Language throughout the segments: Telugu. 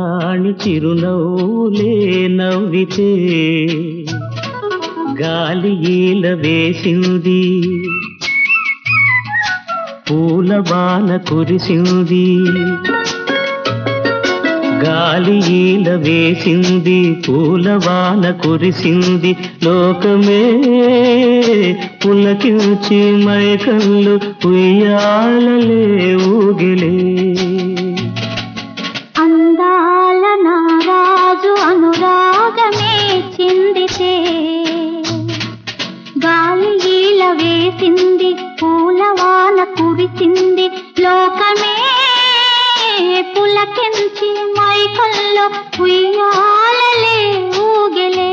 నారాణి చిరునవ్వులే నవ్వితే గాలి ఈల వేసింది పూల బాన కురిసింది గాలి ఈల వేసింది పూల వాన కురిసింది లోకమే పులకించి మైకల్లు ఉయ్యాలలే ఊగిలే అందాల నారాజు అనురాగమే చిందితే గాలి ఈల వేసింది పూలవాన కురిసింది లోకమే పులకించి మైకల్లో ఉయ్యాలలే ఊగలే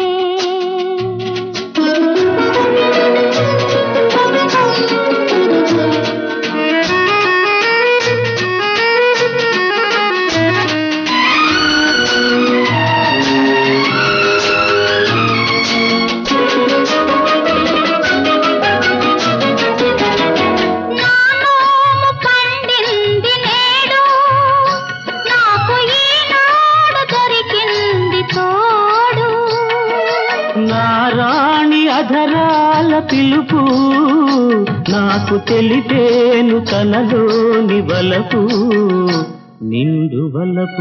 నాలోము పండింది నేడు నాకు ఈనాడు దొరికింది తోడు నారాణి అధరాల పిలుపు నాకు తెలిపేను తనలోని వలపు నిండు వలపు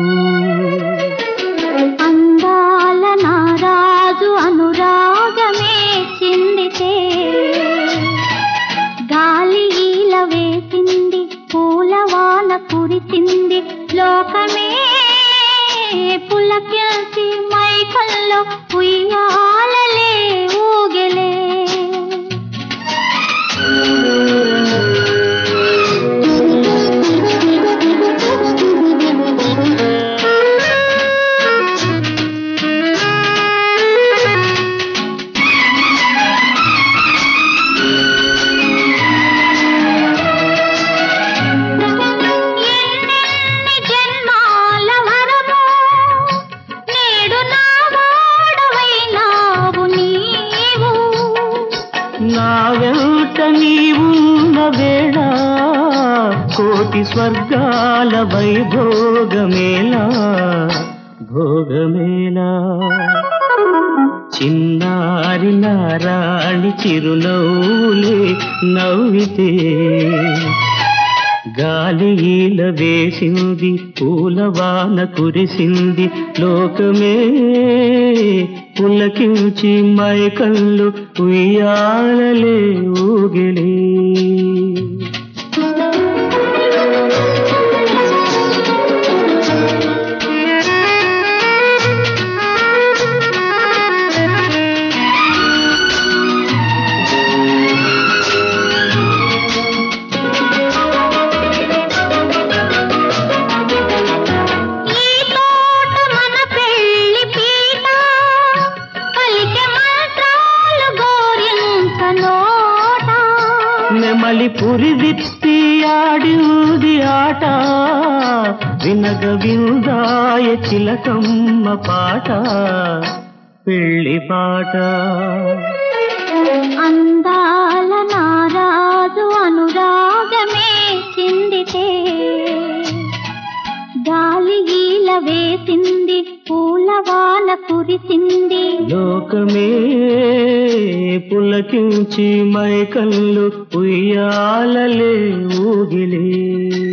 అందాల నారాజు అనురాగమే చిందితే గాలి ఈల వేసింది పూలవాన కురిసింది లోకమే పులకించి మైకల్లో ఉయ్యాలలే ఊగలే ఎన్నెన్ని జన్మాల వరమో నేడు నా వాడవైనావు నీవు నా వెంట నీవున్న వేళ కోటి స్వర్గాల వైభోగమేలా భోగమేలా చిన్నారి నారాణి చిరునవ్వులే నవ్వితే గాలి ఈల వేసింది పూలవాన కురిసింది లోకమే పులకించి మైకల్లు ఉయ్యాలలే ఊగిలే ఈ తోట మన పెళ్లి పీట పలికె మంత్రాలు గోరింక నోట నెమలి పురి విప్పి ఆడింది ఆట వినగ విందాయ చిలకమ్మ పాట పెళ్లి పాట అందాల నారాజు అనురాగమే చిందితే గాలి గీల వేసింది పూలవాన కురిసింది లోకమే పులకించి మైకల్లు ఉయ్యాలలే ఊగిలే